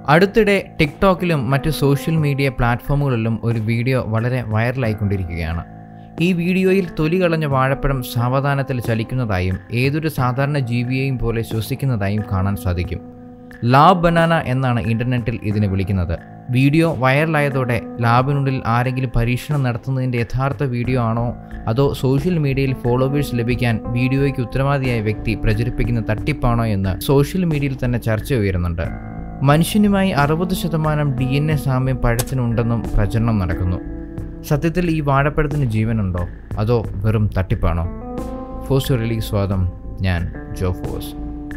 അടുത്തിടെ ടിക്ടോക്കിലും മറ്റ് social media പ്ലാറ്റ്ഫോമുകളിലും ഒരു വീഡിയോ വളരെ വൈറലായിക്കൊണ്ടിരിക്കുകയാണ് ഈ വീഡിയോയിൽ തൊലി കളഞ്ഞ വാഴപ്പഴം സാവധാനത്തിൽ ചലിക്കുന്നതായും ഏതൊരു സാധാരണ ജീവിയെയും പോലെ ശ്വസിക്കുന്നതായും കാണാൻ സാധിക്കും ലാബ് ബനാന എന്നാണ് ഇന്റർനെറ്റിൽ ഇതിനെ വിളിക്കുന്നത് വീഡിയോ വൈറലായതോടെ ലാബിനുള്ളിൽ ആരെങ്കിലും പരീക്ഷണം നടത്തുന്നതിൻ്റെ യഥാർത്ഥ വീഡിയോ ആണോ അതോ സോഷ്യൽ മീഡിയയിൽ ഫോളോവേഴ്സ് ലഭിക്കാൻ വീഡിയോയ്ക്ക് ഉത്തരവാദിയായ വ്യക്തി പ്രചരിപ്പിക്കുന്ന തട്ടിപ്പാണോ എന്ന് സോഷ്യൽ മീഡിയയിൽ തന്നെ ചർച്ച ഉയരുന്നുണ്ട് മനുഷ്യനുമായി അറുപത് ശതമാനം ഡി എൻ എ സാമ്യം പഴത്തിനുണ്ടെന്നും പ്രചരണം നടക്കുന്നു സത്യത്തിൽ ഈ വാഴപ്പഴത്തിന് ജീവനുണ്ടോ അതോ വെറും തട്ടിപ്പാണോ ഫോസ് റിലീസ് സ്വാദം ഞാൻ Joe Foss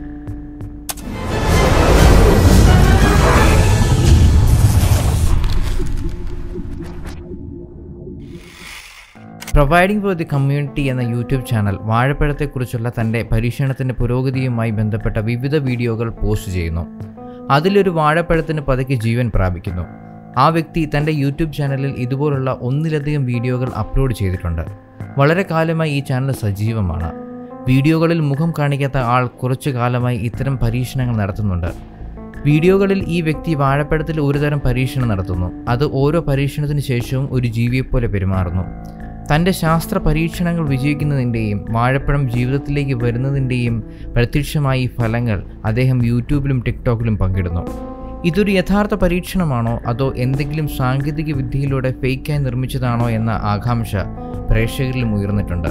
providing for the community എന്ന യൂട്യൂബ് ചാനൽ വാഴപ്പഴത്തെക്കുറിച്ചുള്ള തൻ്റെ പരീക്ഷണത്തിൻ്റെ പുരോഗതിയുമായി ബന്ധപ്പെട്ട വിവിധ വീഡിയോകൾ പോസ്റ്റ് ചെയ്യുന്നു അതിലൊരു വാഴപ്പഴത്തിന് പതുക്കെ ജീവൻ പ്രാപിക്കുന്നു ആ വ്യക്തി തൻ്റെ യൂട്യൂബ് ചാനലിൽ ഇതുപോലുള്ള ഒന്നിലധികം വീഡിയോകൾ അപ്ലോഡ് ചെയ്തിട്ടുണ്ട് വളരെ കാലമായി ഈ ചാനൽ സജീവമാണ് വീഡിയോകളിൽ മുഖം കാണിക്കാത്ത ആൾ കുറച്ചു കാലമായി ഇത്തരം പരീക്ഷണങ്ങൾ നടത്തുന്നുണ്ട് വീഡിയോകളിൽ ഈ വ്യക്തി വാഴപ്പഴത്തിൽ ഒരുതരം പരീക്ഷണം നടത്തുന്നു അത് ഓരോ പരീക്ഷണത്തിന് ശേഷവും ഒരു ജീവിയെപ്പോലെ പെരുമാറുന്നു തൻ്റെ ശാസ്ത്ര പരീക്ഷണങ്ങൾ വിജയിക്കുന്നതിൻ്റെയും വാഴപ്പഴം ജീവിതത്തിലേക്ക് വരുന്നതിൻ്റെയും പ്രത്യക്ഷമായി ഫലങ്ങൾ അദ്ദേഹം യൂട്യൂബിലും ടിക്ടോക്കിലും പങ്കിടുന്നു ഇതൊരു യഥാർത്ഥ പരീക്ഷണമാണോ അതോ എന്തെങ്കിലും സാങ്കേതിക വിദ്യയിലൂടെ ഫേക്കായി നിർമ്മിച്ചതാണോ എന്ന ആകാംക്ഷ പ്രേക്ഷകരിലും ഉയർന്നിട്ടുണ്ട്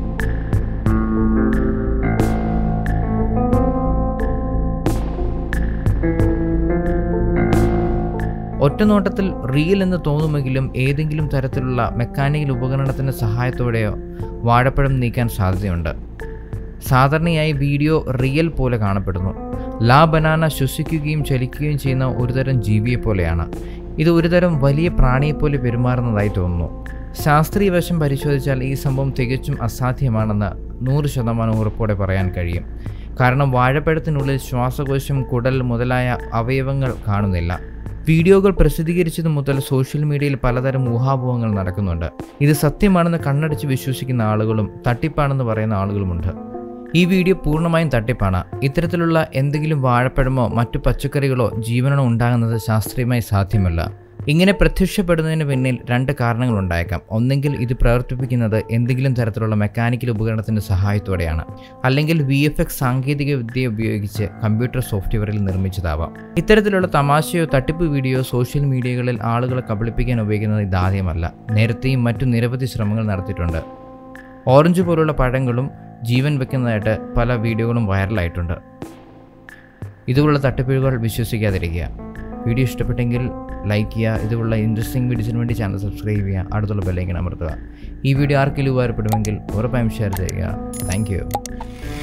ഒറ്റനോട്ടത്തിൽ റിയൽ എന്ന് തോന്നുമെങ്കിലും ഏതെങ്കിലും തരത്തിലുള്ള മെക്കാനിക്കൽ ഉപകരണത്തിൻ്റെ സഹായത്തോടെയോ വാഴപ്പഴം നീക്കാൻ സാധ്യതയുണ്ട് സാധാരണയായി വീഡിയോ റിയൽ പോലെ കാണപ്പെടുന്നു ലാ ബനാന ശ്വസിക്കുകയും ചലിക്കുകയും ചെയ്യുന്ന ഒരുതരം ജീവിയെ പോലെയാണ് ഇത് ഒരുതരം വലിയ പ്രാണിയെപ്പോലെ പെരുമാറുന്നതായി തോന്നുന്നു ശാസ്ത്രീയ വശം പരിശോധിച്ചാൽ ഈ സംഭവം തികച്ചും അസാധ്യമാണെന്ന് നൂറ് ശതമാനം ഉറപ്പോടെ പറയാൻ കഴിയും കാരണം വാഴപ്പഴത്തിനുള്ളിൽ ശ്വാസകോശം കുടൽ മുതലായ അവയവങ്ങൾ കാണുന്നില്ല വീഡിയോകൾ പ്രസിദ്ധീകരിച്ചത് മുതൽ സോഷ്യൽ മീഡിയയിൽ പലതരം ഊഹാപോഹങ്ങൾ നടക്കുന്നുണ്ട് ഇത് സത്യമാണെന്ന് കണ്ണടച്ച് വിശ്വസിക്കുന്ന ആളുകളും തട്ടിപ്പാണെന്ന് പറയുന്ന ആളുകളുമുണ്ട് ഈ വീഡിയോ പൂർണ്ണമായും തട്ടിപ്പാണ് ഇത്തരത്തിലുള്ള എന്തെങ്കിലും വാഴപ്പഴമോ മറ്റു പച്ചക്കറികളോ ജീവനോ ഉണ്ടാകുന്നത് ശാസ്ത്രീയമായി സാധ്യമല്ല ഇങ്ങനെ പ്രത്യക്ഷപ്പെടുന്നതിന് പിന്നിൽ രണ്ട് കാരണങ്ങൾ ഉണ്ടായേക്കാം ഒന്നെങ്കിൽ ഇത് പ്രവർത്തിപ്പിക്കുന്നത് എന്തെങ്കിലും തരത്തിലുള്ള മെക്കാനിക്കൽ ഉപകരണത്തിൻ്റെ സഹായത്തോടെയാണ് അല്ലെങ്കിൽ വി എഫ് എക്സ് സാങ്കേതിക വിദ്യ ഉപയോഗിച്ച് കമ്പ്യൂട്ടർ സോഫ്റ്റ്വെയറിൽ നിർമ്മിച്ചതാവാം ഇത്തരത്തിലുള്ള തമാശയോ തട്ടിപ്പ് വീഡിയോ സോഷ്യൽ മീഡിയകളിൽ ആളുകളെ കബളിപ്പിക്കാൻ ഉപയോഗിക്കുന്നത് ഇതാദ്യമല്ല നേരത്തെയും മറ്റു നിരവധി ശ്രമങ്ങൾ നടത്തിയിട്ടുണ്ട് ഓറഞ്ച് പോലുള്ള പഴങ്ങളും ജീവൻ വെക്കുന്നതായിട്ട് പല വീഡിയോകളും വൈറലായിട്ടുണ്ട് ഇതുപോലുള്ള തട്ടിപ്പുകൾ വിശ്വസിക്കാതിരിക്കുക വീഡിയോ ഇഷ്ടപ്പെട്ടെങ്കിൽ ലൈക്ക് ചെയ്യുക ഇതുപോലുള്ള ഇൻട്രസ്റ്റിംഗ് വീഡിയോസിന് വേണ്ടി ചാനൽ സബ്സ്ക്രൈബ് ചെയ്യുക അടുത്തുള്ള ബെല്ലൈക്കൻ അമർത്തുക ഈ വീഡിയോ ആർക്കെങ്കിലും ഉപകാരപ്പെടുമെങ്കിൽ ഉറപ്പായും ഷെയർ ചെയ്യുക താങ്ക്